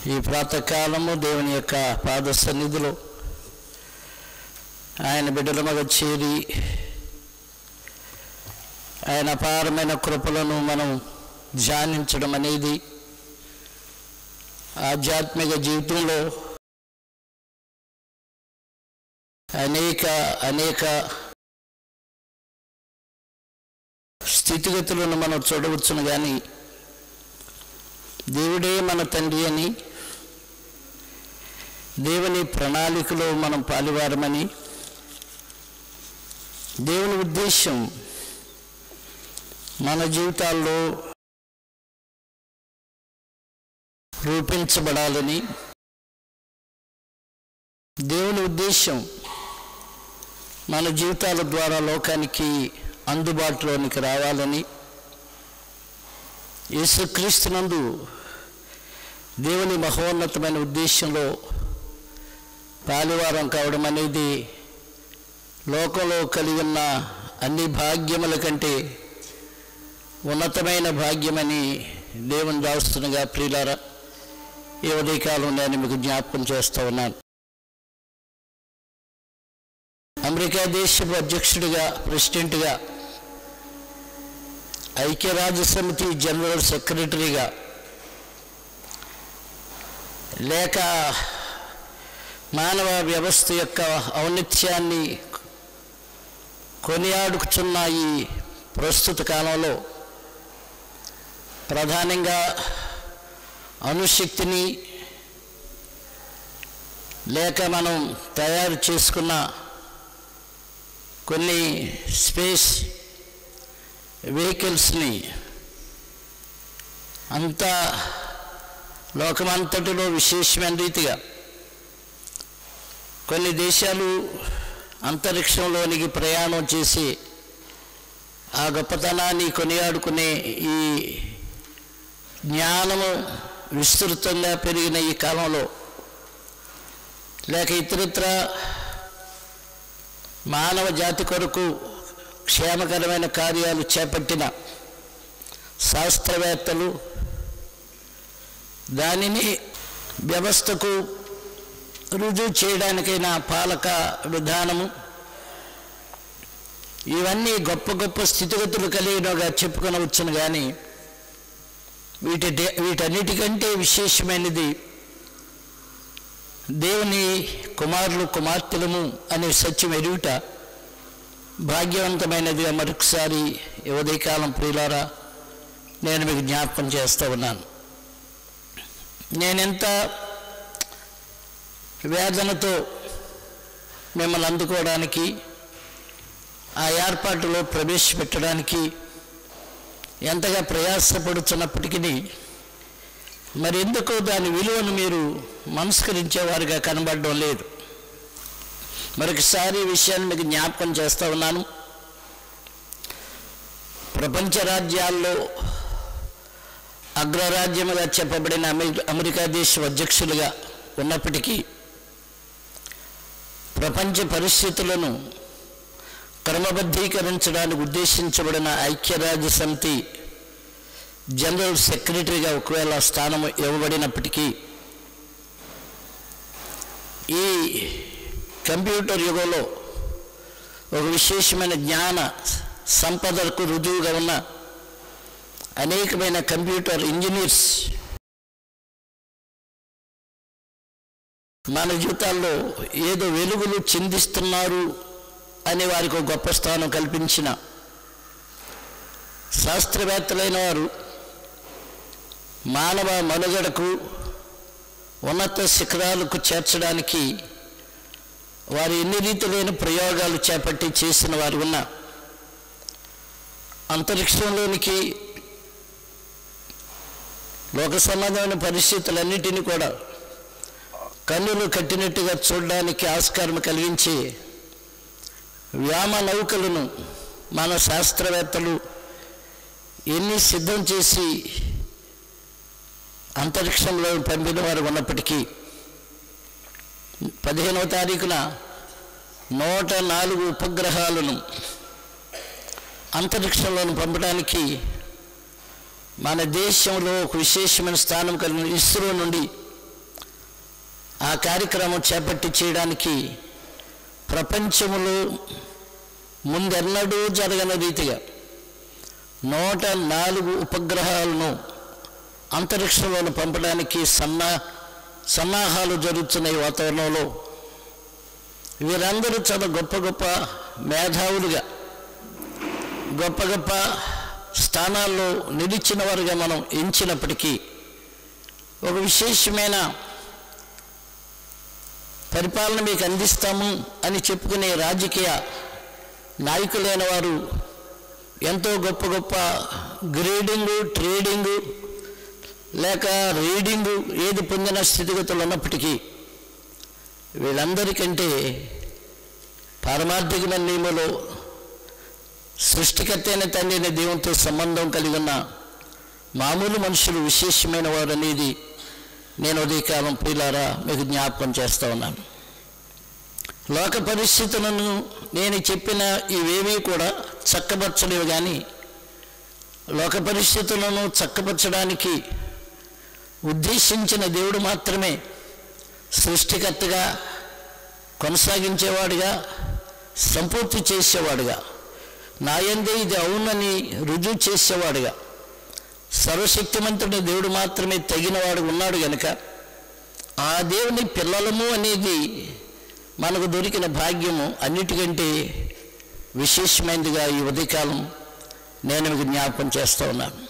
ఈ ప్రాతకాలము దేవుని యొక్క పాద సన్నిధిలో ఆయన బిడ్డలమగ చేరి ఆయన అపారమైన కృపలను మనం ధ్యానించడం అనేది ఆధ్యాత్మిక జీవితంలో అనేక అనేక స్థితిగతులను మనం చూడవచ్చును కానీ దేవుడే మన తండ్రి అని దేవుని ప్రణాళికలో మనం పాలివారమని దేవుని ఉద్దేశం మన జీవితాల్లో రూపించబడాలని దేవుని ఉద్దేశం మన జీవితాల ద్వారా లోకానికి అందుబాటులోనికి రావాలని యేసుక్రీస్తునందు దేవుని మహోన్నతమైన ఉద్దేశంలో పాలివారం కావడం అనేది లోకంలో కలిగి ఉన్న అన్ని భాగ్యముల కంటే ఉన్నతమైన భాగ్యమని దేవుని దాస్తున్నగా ప్రియులారా ఈ ఉదయకాలం నేను మీకు జ్ఞాపకం చేస్తూ ఉన్నాను అమెరికా దేశపు అధ్యక్షుడిగా ప్రెసిడెంట్గా ఐక్యరాజ్య సమితి జనరల్ సెక్రటరీగా లేక మానవ వ్యవస్థ యొక్క ఔన్నత్యాన్ని కొనియాడుకుచున్న ఈ ప్రస్తుత కాలంలో ప్రధానంగా అణుశక్తిని లేక మనం తయారు చేసుకున్న కొన్ని స్పేస్ వెహికల్స్ని అంతా లోకమంతటిలో విశేషమైన రీతిగా కొన్ని దేశాలు అంతరిక్షంలోనికి ప్రయాణం చేసి ఆ గొప్పతనాన్ని కొనియాడుకునే ఈ జ్ఞానము విస్తృతంగా పెరిగిన ఈ కాలంలో లేక ఇతరత్ర మానవ జాతి కొరకు క్షేమకరమైన కార్యాలు చేపట్టిన శాస్త్రవేత్తలు దానిని వ్యవస్థకు రుజువు చేయడానికైనా పాలక విధానము ఇవన్నీ గొప్ప గొప్ప స్థితిగతులు కలిగినగా చెప్పుకొనవచ్చును కానీ వీటి వీటన్నిటికంటే విశేషమైనది దేవుని కుమారులు కుమార్తెలము అనే సత్యం ఎరుగుట భాగ్యవంతమైనదిగా మరొకసారి ఈ ఉదయకాలం ప్రియులారా నేను మీకు జ్ఞాపకం చేస్తూ ఉన్నాను నేనెంత వేదనతో మిమ్మల్ని అందుకోవడానికి ఆ ఏర్పాటులో ప్రవేశపెట్టడానికి ఎంతగా ప్రయాసపడుతున్నప్పటికీ మరి ఎందుకో దాని విలువను మీరు మనస్కరించేవారుగా కనబడడం లేదు మరొకసారి ఈ విషయాన్ని మీకు జ్ఞాపకం చేస్తూ ఉన్నాను ప్రపంచ రాజ్యాల్లో అగ్రరాజ్యముగా చెప్పబడిన అమెరికా అమెరికా దేశ అధ్యక్షులుగా ఉన్నప్పటికీ ప్రపంచ పరిస్థితులను క్రమబద్ధీకరించడానికి ఉద్దేశించబడిన ఐక్యరాజ్య సమితి జనరల్ సెక్రటరీగా ఒకవేళ స్థానం ఇవ్వబడినప్పటికీ ఈ కంప్యూటర్ యుగంలో ఒక విశేషమైన జ్ఞాన సంపదకు రుజువుగా ఉన్న అనేకమైన కంప్యూటర్ ఇంజనీర్స్ మన జీవితాల్లో ఏదో వెలుగులు చిందిస్తున్నారు అనే వారికి ఒక గొప్ప స్థానం కల్పించిన శాస్త్రవేత్తలైన వారు మానవ మనుగడకు ఉన్నత శిఖరాలకు చేర్చడానికి వారు ఎన్ని రీతులైన ప్రయోగాలు చేపట్టి చేసిన వారు ఉన్న అంతరిక్షంలోనికి లోక సంబంధమైన పరిస్థితులన్నిటినీ కూడా కన్నులు కట్టినట్టుగా చూడడానికి ఆస్కారం కలిగించి వ్యామ నౌకలను మన శాస్త్రవేత్తలు ఎన్ని సిద్ధం చేసి అంతరిక్షంలో పంపిన వారు ఉన్నప్పటికీ పదిహేనవ తారీఖున నూట నాలుగు ఉపగ్రహాలను అంతరిక్షంలోని పంపడానికి మన దేశంలో ఒక విశేషమైన స్థానం కలిగిన ఇస్రో నుండి ఆ కార్యక్రమం చేపట్టి చేయడానికి ప్రపంచములో ముందెన్నడూ జరగని రీతిగా నూట నాలుగు ఉపగ్రహాలను అంతరిక్షంలోకి పంపడానికి సన్నా సన్నాహాలు జరుగుతున్న ఈ వాతావరణంలో వీరందరూ చాలా గొప్ప గొప్ప మేధావులుగా గొప్ప గొప్ప స్థానాల్లో నిలిచిన వారుగా మనం ఎంచినప్పటికీ ఒక విశేషమైన పరిపాలన మీకు అందిస్తాము అని చెప్పుకునే రాజకీయ నాయకులైన వారు ఎంతో గొప్ప గొప్ప గ్రేడింగు ట్రేడింగు లేక రీడింగు ఏది పొందిన స్థితిగతులు ఉన్నప్పటికీ వీళ్ళందరికంటే పారమార్థికమైన నియమలో సృష్టికర్త అయిన తండ్రి దేవునితో సంబంధం కలిగి ఉన్న మామూలు మనుషులు విశేషమైన వారు అనేది నేను ఉదయకాలం ప్రియులారా మీకు జ్ఞాపకం చేస్తూ ఉన్నాను లోక పరిస్థితులను నేను చెప్పిన ఇవేమీ కూడా చక్కపరచలేవు కానీ లోక పరిస్థితులను చక్కపరచడానికి ఉద్దేశించిన దేవుడు మాత్రమే సృష్టికర్తగా కొనసాగించేవాడుగా సంపూర్తి చేసేవాడుగా నాయందే ఇది అవునని రుజువు చేసేవాడుగా సర్వశక్తిమంతుడి దేవుడు మాత్రమే తగినవాడు ఉన్నాడు గనుక ఆ దేవుని పిల్లలము అనేది మనకు దొరికిన భాగ్యము అన్నిటికంటే విశేషమైనదిగా ఈ ఉదయకాలం నేను మీకు జ్ఞాపకం చేస్తూ ఉన్నాను